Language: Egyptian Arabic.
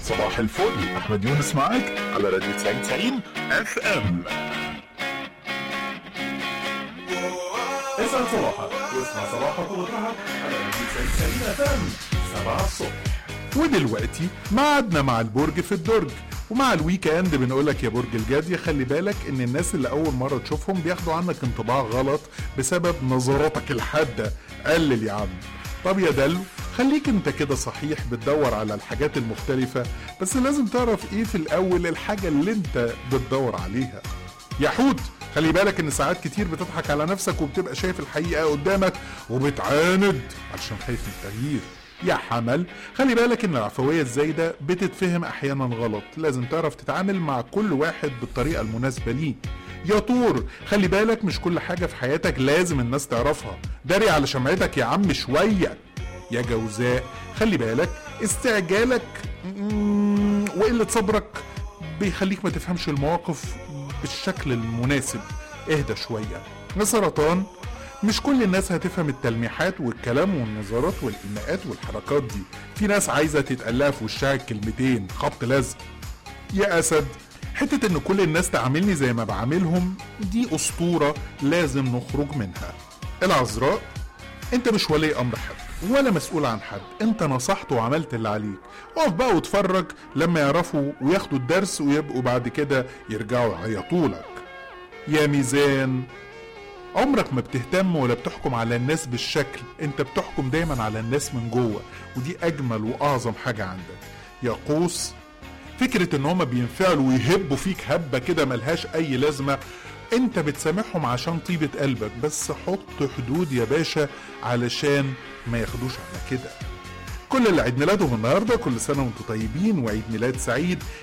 صباح الفل احمد يونس معاك على راديو 99 اف ام اسعد صباحك واسمع صباحك وضحك على راديو 99 اف ام 7 الصبح ودلوقتي ميعادنا مع البرج في الدرج ومع الويكند بنقولك يا برج الجدي خلي بالك ان الناس اللي اول مره تشوفهم بياخدوا عنك انطباع غلط بسبب نظراتك الحاده قلل يا عم طب يا دلو خليك انت كده صحيح بتدور على الحاجات المختلفة بس لازم تعرف ايه في الاول الحاجة اللي انت بتدور عليها يا حوت خلي بالك ان ساعات كتير بتضحك على نفسك وبتبقى شايف الحقيقة قدامك وبتعاند علشان خايف من التغيير يا حمل خلي بالك ان العفوية الزايدة بتتفهم احيانا غلط لازم تعرف تتعامل مع كل واحد بالطريقة المناسبة ليه يا طور خلي بالك مش كل حاجة في حياتك لازم الناس تعرفها داري على شمعتك يا عم شوية يا جوزاء خلي بالك استعجالك مم، وقلة صبرك بيخليك ما تفهمش المواقف بالشكل المناسب اهدى شوية يا سرطان مش كل الناس هتفهم التلميحات والكلام والنظرات والإيماءات والحركات دي في ناس عايزة تتقلها في وشها الكلمتين خبط لزق يا أسد حتة إن كل الناس تعاملني زي ما بعاملهم دي أسطورة لازم نخرج منها العذراء انت مش ولي امر حد ولا مسؤول عن حد انت نصحت وعملت اللي عليك اقف بقى واتفرج لما يعرفوا وياخدوا الدرس ويبقوا بعد كده يرجعوا يعيطوا لك يا ميزان عمرك ما بتهتم ولا بتحكم على الناس بالشكل انت بتحكم دايما على الناس من جوه ودي اجمل واعظم حاجة عندك يا قوس فكرة ان هما بينفعلوا ويهبوا فيك هبة كده ملهاش اي لازمة انت بتسامحهم عشان طيبة قلبك بس حط حدود يا باشا علشان ما ياخدوش على كده كل اللي عيد ميلادهم النهارده كل سنه وانتم طيبين وعيد ميلاد سعيد